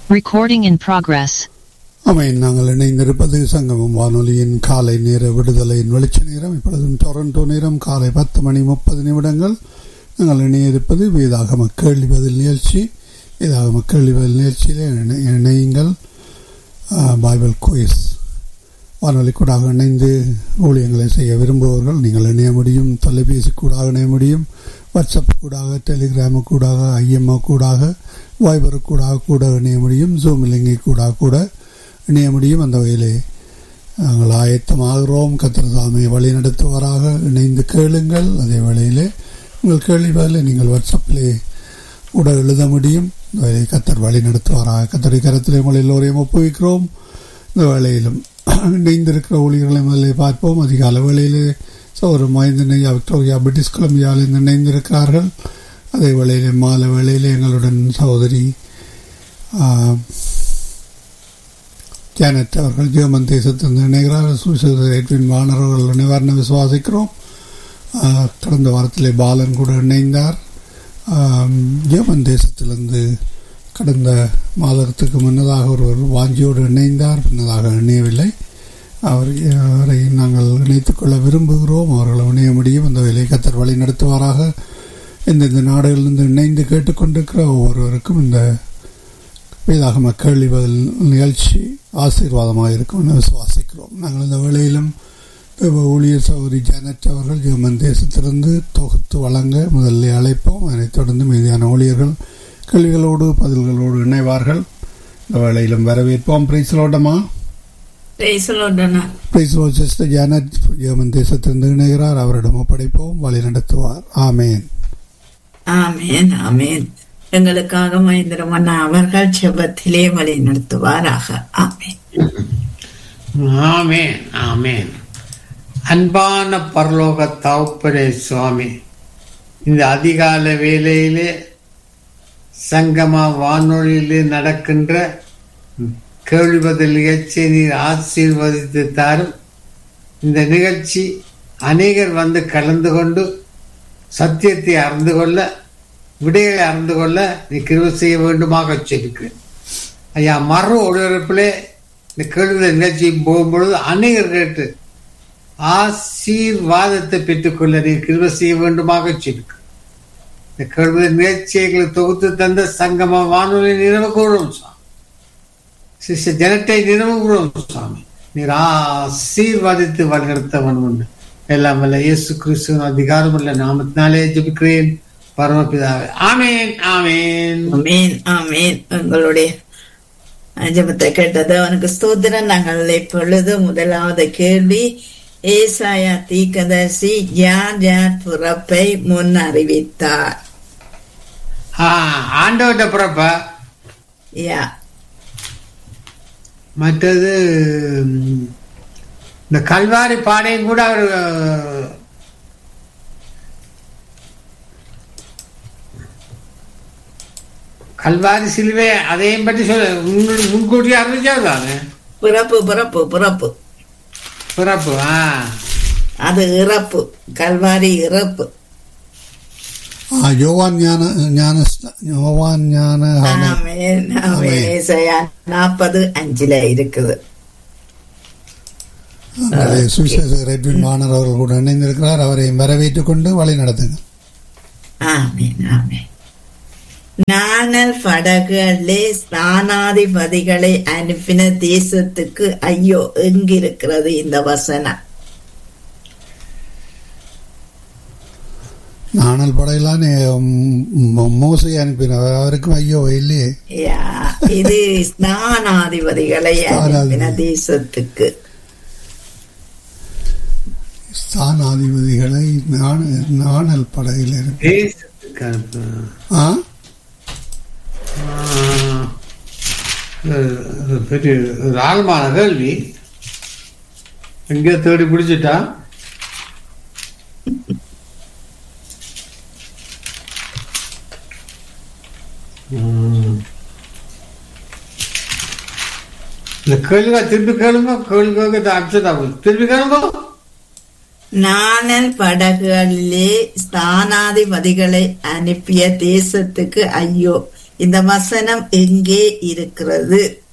Recording in progress. அமேன் நாங்கள் இணைந்திருப்பது சங்கமம் வானொலியின் காலை நேர விடுதலையின் வெளிச்ச நேரம் இப்பொழுதும் டொரண்டோ நேரம் காலை பத்து மணி முப்பது நிமிடங்கள் நாங்கள் இணையிருப்பது வேதாகம கேள்வி பதில் நிகழ்ச்சி வேதாகம கேள்வி பதில் நிகழ்ச்சியிலே இணை- இணையுங்கள் ஆ, பைபிள் குயிஸ் வானொலி கூடாக இணைந்து ஊழியங்களை செய்ய விரும்புபவர்கள் நீங்கள் இணைய முடியும் தொலைபேசி கூடாக இணைய முடியும் வாட்ஸ்அப் கூடாக டெலிகிராமு கூடாக ஐஎம்ஓ கூடாக வைபர் கூடாக கூட இணைய முடியும் ஜூம் லிங்கை கூடாக கூட இணைய முடியும் அந்த வகையிலே நாங்கள் ஆயத்தமாகிறோம் கத்திரசாமியை வழி நடத்துவராக இணைந்து கேளுங்கள் அதே வேளையிலே உங்கள் கேள்வி பதிலை நீங்கள் வாட்ஸ்அப்பிலே கூட எழுத முடியும் இந்த வேலையை கத்தர் வழி நடத்துவாராக கத்தரை கரத்திலே உங்கள் எல்லோரையும் ஒப்புவிக்கிறோம் இந்த வேளையிலும் இணைந்திருக்கிற ஊழியர்களை முதலில் பார்ப்போம் அதிகால வேளையிலே சௌர மைந்தனை விக்டோரியா பிரிட்டிஷ் கொலம்பியாவில் இணைந்திருக்கிறார்கள் அதே வேளையிலே மாலை வேளையிலே எங்களுடன் சகோதரி ஆ, ஜானட் அவர்கள் ஜெர்மன் தேசத்திலிருந்து இணைகிறார் சுவிசேஷர் எட்வின் வானர்கள் நிவாரணம் விசுவாசிக்கிறோம் ஆ, கடந்த வாரத்திலே பாலன் கூட இணைந்தார் ஆம், ஜெர்மன் தேசத்திலிருந்து கடந்த மாதத்துக்கு முன்னதாக ஒருவர் வாஞ்சியோடு இணைந்தார் பின்னதாக இணையவில்லை அவர் அவரை நாங்கள் இணைத்துக் கொள்ள விரும்புகிறோம் அவர்களை இணைய முடியும் அந்த வேலையை கத்தர் வழி நடத்துவாராக எந்தெந்த நாடுகளிலிருந்து இணைந்து கேட்டுக்கொண்டிருக்கிற ஒவ்வொருவருக்கும் இந்த வேதாகம கேள்வி பதில் நிகழ்ச்சி ஆசீர்வாதமாக இருக்கும் என விசுவாசிக்கிறோம் நாங்கள் இந்த வேளையிலும் தேவ ஊழியர் சௌரி ஜானட் அவர்கள் ஜெர்மன் தேசத்திலிருந்து தொகுத்து வழங்க முதலில் அழைப்போம் அதனைத் தொடர்ந்து மீதியான ஊழியர்கள் கேள்விகளோடு பதில்களோடு இணைவார்கள் இந்த வேளையிலும் வரவேற்போம் பிரைஸ்லோட்டமா பேசலோடனா பிரைஸ்லோ சிஸ்டர் ஜானட் ஜெர்மன் தேசத்திலிருந்து இணைகிறார் அவரிடம் ஒப்படைப்போம் வழி நடத்துவார் ஆமேன் ஆமேன் ஆமேன் எங்களுக்காக மகேந்திரமன்னா அவர்கள் செபத்திலே வழி நடத்துவாராக ஆமேன் ஆமேன் ஆமேன் அன்பான பரலோக தகப்பனே சுவாமி இந்த அதிகால வேளையிலே சங்கமா வானொலியிலே நடக்கின்ற கேள்விபதில் நிகழ்ச்சியை நீர் ஆசீர்வதித்து தாரும் இந்த நிகழ்ச்சி அநேகர் வந்து கலந்து கொண்டு சத்தியத்தை அறிந்து கொள்ள விடைகளை அறிந்து கொள்ள நீ கிருபை செய்ய வேண்டுமாக வச்சிருக்கிறேன் ஐயா மறு ஒளிபரப்பிலே இந்த கேள்விகளை நிகழ்ச்சி போகும்பொழுது அநேகர் கேட்டு ஆசீர்வாதத்தை பெற்றுக்கொள்ள நீ கிருபை செய்ய வேண்டுமாக வச்சிருக்கு இந்த கேள்வி நிகழ்ச்சிகளை தொகுத்து தந்த சங்கம வானொலி நினைவு கூறும் சுவாமி சிஷ்ய ஜனத்தை நினைவு கூறும் சுவாமி நீர் ஆசீர்வாதித்து வழிநடத்தவன் உண்டு எல்லாம் வல்ல இயேசு கிறிஸ்துவின் அதிகாரம் உள்ள நாமத்தினாலே ஜெபிக்கிறேன் பரமபிதாவே ஆமேன் ஆமேன் ஆமேன் ஆமேன் எங்களுடைய ஜெபத்தை கேட்டது அவனுக்கு ஸ்தோத்திரம் நாங்கள் இப்பொழுது முதலாவது கேள்வி ஏசாயா தீக்கதர்சி யார் யார் பிறப்பை முன் அறிவித்தார் ஆ, ஆண்டவர்கிட்ட பிறப்ப யா மற்றது ம், இந்த கல்வாரி பாடையும் கூட அவர் கல்வாரி சிலுவை அதையும் பற்றி சொல்ல முன்- முன்கூட்டி அறிவிச்சாதானே பிறப்பு பிறப்பு பிறப்பு பிறப்பு ஆ அது இறப்பு கல்வாரி இறப்பு ஆ, யோவான் ஞான ஞான யோவான் ஞான ஆமென் ஆமென் ஆமென். ஏசாயா நாற்பது அஞ்சுல இருக்குது அங்கே சுவிசேஷர் எட்வின் வானர் அவர்கள் கூட இணைந்திருக்கிறார் அவரை வரவேற்றுக் கொண்டு வழி நடத்துங்க ஆமென் ஆமென் நாணல் படகுகளே ஸ்தானாதிபதிகளை அனுப்பின தேசத்துக்கு ஐயோ எங்கிருக்கிறது இந்த வசனம் நாணல் படையெல்லாம் மோசை அனுப்பினவர் அவருக்கும் ஐயோ இல்லையே யா, இது ஸ்தானாதிபதிகளை அனுப்பின ஸ்தானாதிபதி. தேசத்துக்கு ஸ்தானாதிபதிகளை நாண- நாணல் படையில் இருக்கு தேசத்துக்கு அனுப்பு. ஆ ஆ, இது இது பெரிய ஒரு ஆழமான கேள்வி எங்கேயோ தேடி பிடிச்சிட்டா ம். இந்த கேளுங்க திருப்பி கேளுங்க கேளுங்க அப்செட் ஆகும் திருப்பி கேளுங்க நாணல் படகுகளிலே ஸ்தானாதிபதிகளை அனுப்பிய தேசத்துக்கு ஐயோ இந்த வசனம் எங்கே இருக்கிறது